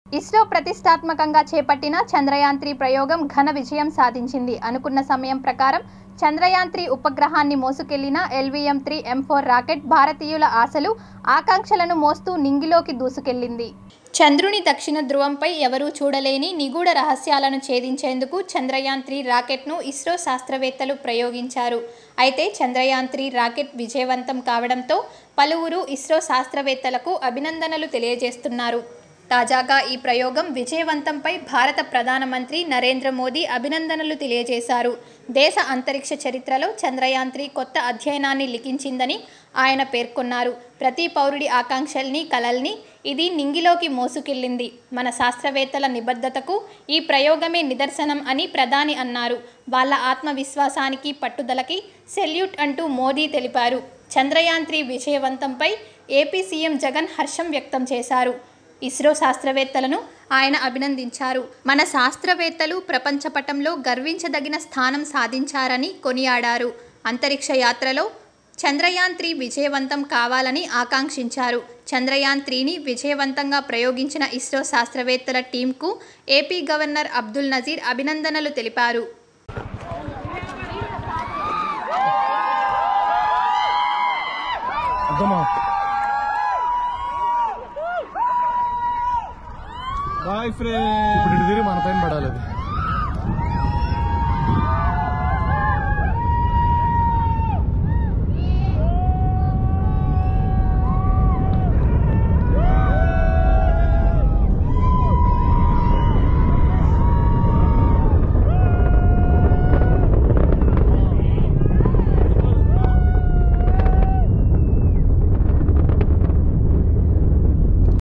ఇస్రో ప్రతిష్టాత్మకంగా చేపట్టిన చంద్రయాన్ త్రీ ప్రయోగం ఘన విజయం సాధించింది అనుకున్న సమయం ప్రకారం చంద్రయాన్ త్రీ ఉపగ్రహాన్ని మోసుకెళ్లిన LVM three M four rocket భారతీయుల ఆశలు ఆకాంక్షలను మోస్తూ నింగిలోకి దూసుకెళ్లింది చంద్రుని దక్షిణ ధ్రువంపై ఎవరూ చూడలేని నిగూఢ రహస్యాలను ఛేదించేందుకు చంద్రయాన్ త్రీ రాకెట్ను ఇస్రో శాస్త్రవేత్తలు ప్రయోగించారు అయితే చంద్రయాన్ త్రీ రాకెట్ విజయవంతం కావడంతో పలువురు ఇస్రో శాస్త్రవేత్తలకు అభినందనలు తెలియజేస్తున్నారు తాజాగా ఈ ప్రయోగం విజయవంతంపై భారత ప్రధానమంత్రి నరేంద్ర మోదీ అభినందనలు తెలియజేశారు దేశ అంతరిక్ష చరిత్రలో చంద్రయాన్ త్రీ కొత్త అధ్యయనాన్ని లిఖించిందని ఆయన పేర్కొన్నారు ప్రతి పౌరుడి ఆకాంక్షల్ని కలల్ని ఇది నింగిలోకి మోసుకెళ్ళింది మన శాస్త్రవేత్తల నిబద్ధతకు ఈ ప్రయోగమే నిదర్శనం అని ప్రధాని అన్నారు వాళ్ళ ఆత్మవిశ్వాసానికి పట్టుదలకి సెల్యూట్ అంటూ మోదీ తెలిపారు చంద్రయాన్ త్రీ విజయవంతంపై ఏపీ సీఎం జగన్ హర్షం వ్యక్తం చేశారు ఇస్రో శాస్త్రవేత్తలను ఆయన అభినందించారు మన శాస్త్రవేత్తలు ప్రపంచ పటంలో గర్వించదగిన స్థానం సాధించారని కొనియాడారు అంతరిక్ష యాత్రలో చంద్రయాన్ త్రీ విజయవంతం కావాలని ఆకాంక్షించారు చంద్రయాన్ త్రీని విజయవంతంగా ప్రయోగించిన ఇస్రో శాస్త్రవేత్తల టీంకు ఏపీ గవర్నర్ అబ్దుల్ నజీర్ అభినందనలు తెలిపారు అర్థమా బాయ్ ఫ్రెండ్ ఇప్పుడు ఇటు తిరిగి మన పైన పడాలి అది